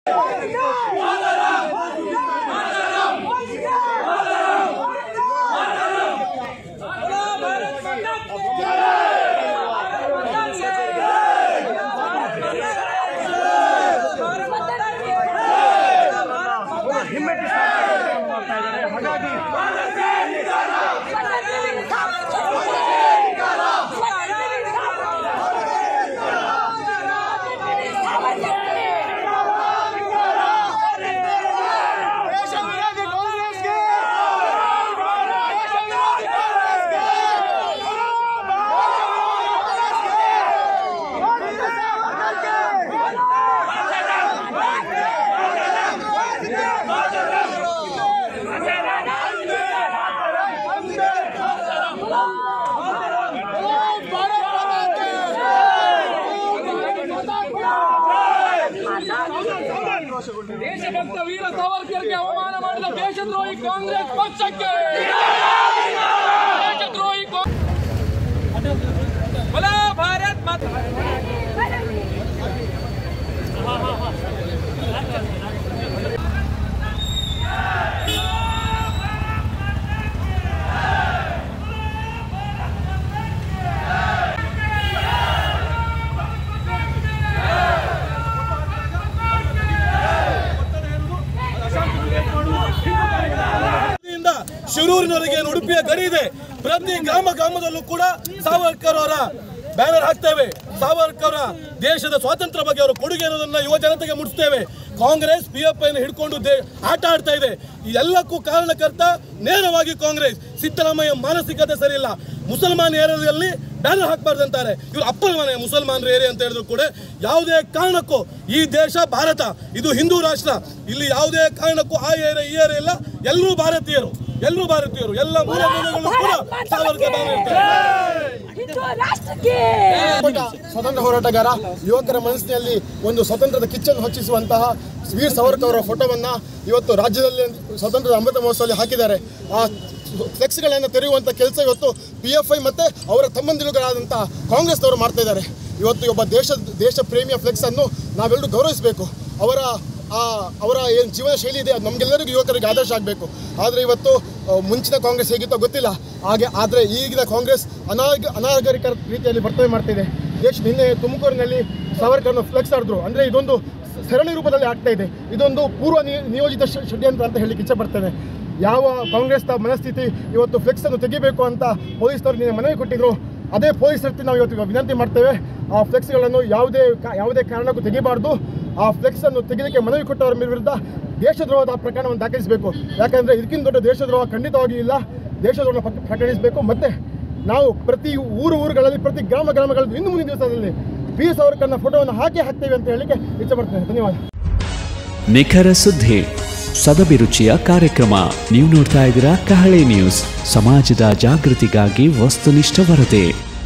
ದೇಶಭಕ್ತ ವೀರ ಸಾವರ್ಕರ್ಗೆ ಅವಮಾನ ಮಾಡಿದ ದೇಶದ್ರೋಹಿ ಕಾಂಗ್ರೆಸ್ ಪಕ್ಷಕ್ಕೆ ದೇಶದ್ರೋಹಿ ಕಾ- ಬಲ ಭಾರತ್ ಮಾತಾ ದಿಂದ ಶಿರೂರಿನವರೆಗೆ ಏನು ಉಡುಪಿಯ ಗಡಿ ಇದೆ ಪ್ರತಿ ಗ್ರಾಮ ಗ್ರಾಮದಲ್ಲೂ ಕೂಡ ಸಾವರ್ಕರ್ ಅವರ ಬ್ಯಾನರ್ ಹಾಕ್ತೇವೆ ಸಾವರ್ಕರ್ ಅವರ ದೇಶದ ಸ್ವಾತಂತ್ರ್ಯ ಬಗ್ಗೆ ಅವರ ಕೊಡುಗೆ ಇರೋದನ್ನ ಯುವ ಜನತೆಗೆ ಮುಟ್ಟಿಸ್ತೇವೆ ಕಾಂಗ್ರೆಸ್ ಪಿ ಎಫ್ ಐನ ಹಿಡ್ಕೊಂಡು ದೇ- ಆಟ ಆಡ್ತಾ ಇದೆ ಈ ಎಲ್ಲಕ್ಕೂ ಕಾರಣಕರ್ತ ನೇರವಾಗಿ ಕಾಂಗ್ರೆಸ್ ಸಿದ್ದರಾಮಯ್ಯ ಮಾನಸಿಕತೆ ಸರಿಯಿಲ್ಲ ಮುಸಲ್ಮಾನ್ ಏರಿಯಾದಲ್ಲಿ ಬ್ಯಾನರ್ ಹಾಕ್ಬಾರ್ದು ಅಂತಾರೆ ಇವ್ರು ಅಪ್ಪನ ಮನೆ ಮುಸಲ್ಮಾನರ ಏರಿಯಾ ಅಂತ ಹೇಳಿದ್ರು ಕೂಡ ಯಾವುದೇ ಕಾರಣಕ್ಕೂ ಈ ದೇಶ ಭಾರತ ಇದು ಹಿಂದೂ ರಾಷ್ಟ್ರ ಇಲ್ಲಿ ಯಾವುದೇ ಕಾರಣಕ್ಕೂ ಆ ಏರಿಯಾ ಈ ಏರಿಯಾ ಇಲ್ಲ ಎಲ್ಲರೂ ಭಾರತೀಯರು ಎಲ್ಲರೂ ಭಾರತೀಯರು ಎಲ್ಲ ಮೂಲ ಮೂಲಗಳು ಕೂಡ ಸಾವರ್ಕರ್ ಬ್ಯಾನರ್ ಇರ್ತವೆ ಹಿಂದೂ ರಾಷ್ಟ್ರಕ್ಕೆ ಒಬ್ಬ ಸ್ವತಂತ್ರ ಹೋರಾಟಗಾರ ಯುವಕರ ಮನಸ್ಸಿನಲ್ಲಿ ಒಂದು ಸ್ವತಂತ್ರದ ಕಿಚ್ಚನ್ನು ಹಚ್ಚಿಸುವಂತಹ ವೀರ್ ಸಾವರ್ಕರ್ ಅವರ ಫೋಟೋವನ್ನ ಇವತ್ತು ರಾಜ್ಯದಲ್ಲಿ ಸ್ವತಂತ್ರದ ಅಮೃತ ಮಹೋತ್ಸವದಲ್ಲಿ ಹಾಕಿದ್ದಾರೆ ಆ ಫ್ಲೆಕ್ಸ್ಗಳನ್ನು ತೆರೆಯುವಂಥ ಕೆಲಸ ಇವತ್ತು ಪಿ ಎಫ್ ಐ ಮತ್ತು ಅವರ ತಮ್ಮಂದಿರುಗಳಾದಂಥ ಕಾಂಗ್ರೆಸ್ನವರು ಮಾಡ್ತಾ ಇದ್ದಾರೆ ಇವತ್ತು ಒಬ್ಬ ದೇಶ ದೇಶ ಪ್ರೇಮಿಯ ಫ್ಲೆಕ್ಸ್ ಅನ್ನು ನಾವೆಲ್ಲರೂ ಗೌರವಿಸಬೇಕು ಅವರ ಆ ಅವರ ಏನು ಜೀವನ ಶೈಲಿ ಇದೆ ಅದು ನಮಗೆಲ್ಲರಿಗೂ ಯುವಕರಿಗೆ ಆದರ್ಶ ಆಗಬೇಕು ಆದರೆ ಇವತ್ತು ಆ, ಮುಂಚಿನ ಕಾಂಗ್ರೆಸ್ ಹೇಗಿತ್ತೋ ಗೊತ್ತಿಲ್ಲ ಹಾಗೆ ಆದರೆ ಈಗಿನ ಕಾಂಗ್ರೆಸ್ ಅನಾಗ ಅನಾಗರಿಕ ರೀತಿಯಲ್ಲಿ ವರ್ತನೆ ಮಾಡ್ತಿದೆ ದೇಶ ನಿನ್ನೆ ತುಮಕೂರಿನಲ್ಲಿ ಸಾವರ್ಕರ್ನ ಫ್ಲೆಕ್ಸ್ ಆಡಿದ್ರು ಅಂದರೆ ಇದೊಂದು ಸರಣಿ ರೂಪದಲ್ಲಿ ಆಗ್ತಾ ಇದೆ ಇದೊಂದು ಪೂರ್ವ ನಿಯ- ನಿಯೋಜಿತ ಷ- ಷಡ್ಯಂತ್ರ ಅಂತ ಹೇಳಲಿಕ್ಕೆ ಇಚ್ಛಪಡ್ತೇನೆ ಯಾವ ಕಾಂಗ್ರೆಸ್ನ ಮನಸ್ಥಿತಿ ಇವತ್ತು ಫ್ಲೆಕ್ಸ್ ಅನ್ನು ತೆಗಿಬೇಕು ಅಂತ ಪೊಲೀಸರು ನಿನ್ನೆ ಮನವಿ ಕೊಟ್ಟಿದ್ರು ಅದೇ ಪೊಲೀಸ್ ಹತ್ತಿ ನಾವು ಇವತ್ತು ವಿನಂತಿ ಮಾಡ್ತೇವೆ ಆ ಫ್ಲೆಕ್ಸ್ಗಳನ್ನು ಯಾವುದೇ ಕಾ- ಯಾವುದೇ ಕಾರಣಕ್ಕೂ ತೆಗಿಬಾರ್ದು ಆ ಫ್ಲೆಕ್ಸ್ ಅನ್ನು ತೆಗೆಯಲಿಕ್ಕೆ ಮನವಿ ಕೊಟ್ಟವರ ವಿರುದ್ಧ ದೇಶದ್ರೋಹದ ಪ್ರಕರಣವನ್ನು ದಾಖಲಿಸಬೇಕು ಯಾಕಂದರೆ ಇದಕ್ಕಿಂತ ದೊಡ್ಡ ದೇಶದ್ರೋಹ ಖಂಡಿತವಾಗಿ ಇಲ್ಲ ದೇಶದ್ರೋಹ ಪ್ರಕ- ಪ್ರಕಟಿಸಬೇಕು ಮತ್ತೆ ನಾವು ಪ್ರತಿ ಊರು ಊರುಗಳಲ್ಲಿ ಪ್ರತಿ ಗ್ರಾಮ ಗ್ರಾಮಗಳಲ್ಲಿ ಇನ್ನು ಮುಂದಿನ ದಿವಸದಲ್ಲಿ ಪಿ ಎಸ್ ಅವರನ್ನ ಫೋಟೋವನ್ನು ಹಾಕಿ ಹಾಕ್ತೇವೆ ಅಂತ ಹೇಳಲಿಕ್ಕೆ ಇಚ್ಛಪಡ್ತೇನೆ ಧನ್ಯವಾದ ನಿಖರ ಸುದ್ದಿ ಸದಭಿರುಚಿಯ ಕಾರ್ಯಕ್ರಮ ನೀವು ನೋಡ್ತಾ ಇದ್ದೀರಾ ಕಹಳೆ ನ್ಯೂಸ್ ಸಮಾಜದ ಜಾಗೃತಿಗಾಗಿ ವಸ್ತುನಿಷ್ಠ ವರದಿ